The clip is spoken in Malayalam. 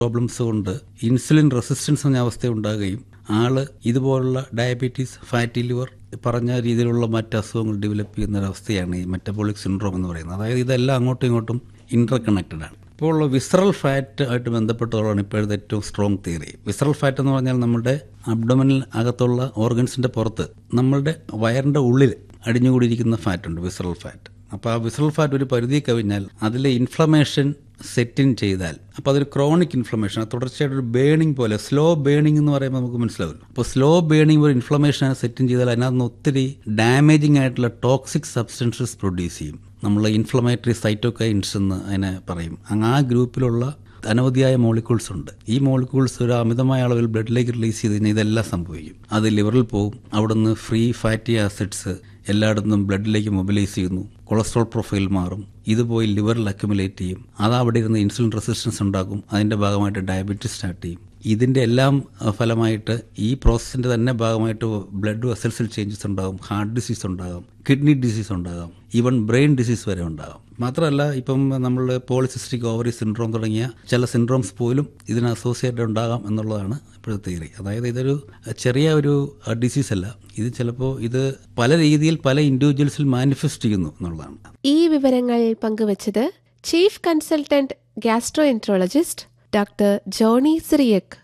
പ്രോബ്ലംസ് കൊണ്ട് ഇൻസുലിൻ റെസിസ്റ്റൻസ് എന്ന അവസ്ഥ ഉണ്ടാകുകയും ആള് ഇതുപോലുള്ള ഡയബറ്റീസ് ഫാറ്റി ലിവർ പറഞ്ഞ രീതിയിലുള്ള മറ്റ് അസുഖങ്ങൾ ഡെവലപ്പ് ചെയ്യുന്ന ഒരവസ്ഥയാണ് ഈ മെറ്റബോളിക് സിൻഡ്രോം എന്ന് പറയുന്നത് അതായത് ഇതെല്ലാം അങ്ങോട്ടും ഇങ്ങോട്ടും ഇന്റർ കണക്റ്റഡ് ആണ് ഇപ്പോൾ വിസറൽ ഫാറ്റ് ആയിട്ട് ബന്ധപ്പെട്ടുള്ളതാണ് ഇപ്പോഴത്തെ ഏറ്റവും സ്ട്രോങ് തിയറി വിസറൽ ഫാറ്റ് എന്ന് പറഞ്ഞാൽ നമ്മുടെ അബ്ഡോമിനൽ അകത്തുള്ള ഓർഗൻസിന്റെ പുറത്ത് നമ്മളുടെ വയറിന്റെ ഉള്ളിൽ അടിഞ്ഞുകൂടിയിരിക്കുന്ന ഫാറ്റ് ഉണ്ട് വിസറൽ ഫാറ്റ് അപ്പോൾ ആ വിസറൽ ഫാറ്റ് ഒരു പരിധി കവിഞ്ഞാൽ അതിലെ ഇൻഫ്ലമേഷൻ സെറ്റിൻ ചെയ്താൽ അപ്പോൾ അതൊരു ക്രോണിക് ഇൻഫ്ലമേഷൻ അത് തുടർച്ചയായിട്ട് ഒരു ബേണിംഗ് പോലെ സ്ലോ ബേണിംഗ് എന്ന് പറയുമ്പോൾ നമുക്ക് മനസ്സിലാവും അപ്പോൾ സ്ലോ ബേണിംഗ് ഒരു ഇൻഫ്ലമേഷൻ സെറ്റിൻ ചെയ്താൽ അതിനകത്ത് ഒത്തിരി ഡാമേജിങ് ആയിട്ടുള്ള ടോക്സിക് സബ്സ്റ്റൻസസ് പ്രൊഡ്യൂസ് ചെയ്യും നമ്മൾ ഇൻഫ്ലമേറ്ററി സൈറ്റോകൈൻസ് എന്ന് അതിനെ പറയും അങ്ങ് ആ ഗ്രൂപ്പിലുള്ള അനവധിയായ മോളിക്യൂൾസ് ഉണ്ട് ഈ മോളിക്യൂൾസ് ഒരു അമിതമായ അളവിൽ ബ്ലഡിലേക്ക് റിലീസ് ചെയ്ത് കഴിഞ്ഞാൽ ഇതെല്ലാം സംഭവിക്കും അത് ലിവറിൽ പോകും അവിടുന്ന് ഫ്രീ ഫാറ്റി ആസിഡ്സ് എല്ലായിടത്തും ബ്ലഡിലേക്ക് മൊബിലൈസ് ചെയ്യുന്നു കൊളസ്ട്രോൾ പ്രൊഫൈൽ മാറും ഇത് പോയി ലിവറിൽ അക്യുമുലേറ്റ് ചെയ്യും അത് അവിടെ ഇരുന്ന് ഇൻസുലിൻ റെസിസ്റ്റൻസ് ഉണ്ടാക്കും അതിന്റെ ഭാഗമായിട്ട് ഡയബറ്റീസ് സ്റ്റാർട്ട് ചെയ്യും ഇതിന്റെ എല്ലാം അഹ്, ഫലമായിട്ട് ഈ പ്രോസസ്സിന്റെ തന്നെ ഭാഗമായിട്ട് ബ്ലഡ് വെസൽസിൽ ചേഞ്ചസ് ഉണ്ടാകും ഹാർട്ട് ഡിസീസ് ഉണ്ടാകും കിഡ്നി ഡിസീസ് ഉണ്ടാകാം ഈവൻ ബ്രെയിൻ ഡിസീസ് വരെ ഉണ്ടാകും മാത്രമല്ല ഇപ്പം നമ്മൾ പോളിസിസ്റ്റിക് ഓവറി സിൻഡ്രോം തുടങ്ങിയ ചില സിൻഡ്രോംസ് പോലും ഇതിന് അസോസിയേറ്റഡ് ഉണ്ടാകാം എന്നുള്ളതാണ് ഇപ്പോഴത്തെ തിയറി അതായത് ഇതൊരു ചെറിയ ഒരു ഡിസീസ് അല്ല ഇത് ചിലപ്പോൾ ഇത് പല രീതിയിൽ പല ഇൻഡിവിജ്വൽസിൽ മാനിഫെസ്റ്റ് ചെയ്യുന്നു എന്നുള്ളതാണ് ഈ വിവരങ്ങൾ പങ്കുവച്ചത് chief consultant gastroenterologist doctor Johny Cyriac